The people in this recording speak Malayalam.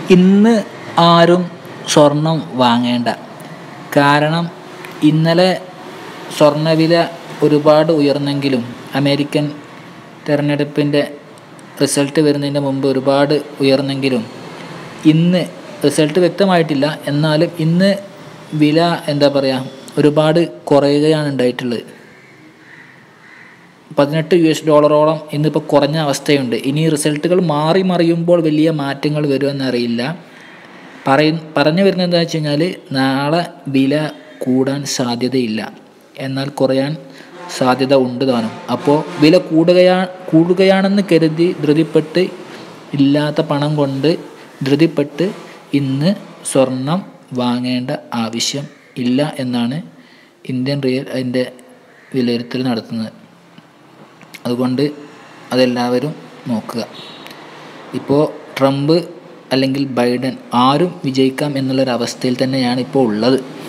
ഇന്ന് ആരും സ്വർണം വാങ്ങേണ്ട കാരണം ഇന്നലെ സ്വർണ്ണവില ഒരുപാട് ഉയർന്നെങ്കിലും അമേരിക്കൻ തിരഞ്ഞെടുപ്പിൻ്റെ റിസൾട്ട് വരുന്നതിന് മുമ്പ് ഒരുപാട് ഉയർന്നെങ്കിലും ഇന്ന് റിസൾട്ട് വ്യക്തമായിട്ടില്ല എന്നാലും ഇന്ന് വില എന്താ പറയുക ഒരുപാട് കുറയുകയാണ് ഉണ്ടായിട്ടുള്ളത് പതിനെട്ട് യു എസ് ഡോളറോളം ഇന്നിപ്പോൾ കുറഞ്ഞ അവസ്ഥയുണ്ട് ഇനി റിസൾട്ടുകൾ മാറി മറിയുമ്പോൾ വലിയ മാറ്റങ്ങൾ വരുമെന്നറിയില്ല പറയ പറഞ്ഞു വരുന്നത് എന്താ വെച്ച് കഴിഞ്ഞാൽ നാളെ വില കൂടാൻ സാധ്യതയില്ല എന്നാൽ കുറയാൻ സാധ്യത ഉണ്ട് താനും അപ്പോൾ വില കൂടുകയാ കൂടുകയാണെന്ന് കരുതി ധൃതിപ്പെട്ട് ഇല്ലാത്ത പണം കൊണ്ട് ധൃതിപ്പെട്ട് ഇന്ന് സ്വർണം വാങ്ങേണ്ട ആവശ്യം ഇല്ല എന്നാണ് ഇന്ത്യൻ റിയൽ അതിൻ്റെ വിലയിരുത്തൽ നടത്തുന്നത് അതുകൊണ്ട് അതെല്ലാവരും നോക്കുക ഇപ്പോൾ ട്രംപ് അല്ലെങ്കിൽ ബൈഡൻ ആരും വിജയിക്കാം എന്നുള്ളൊരവസ്ഥയിൽ തന്നെയാണ് ഇപ്പോൾ ഉള്ളത്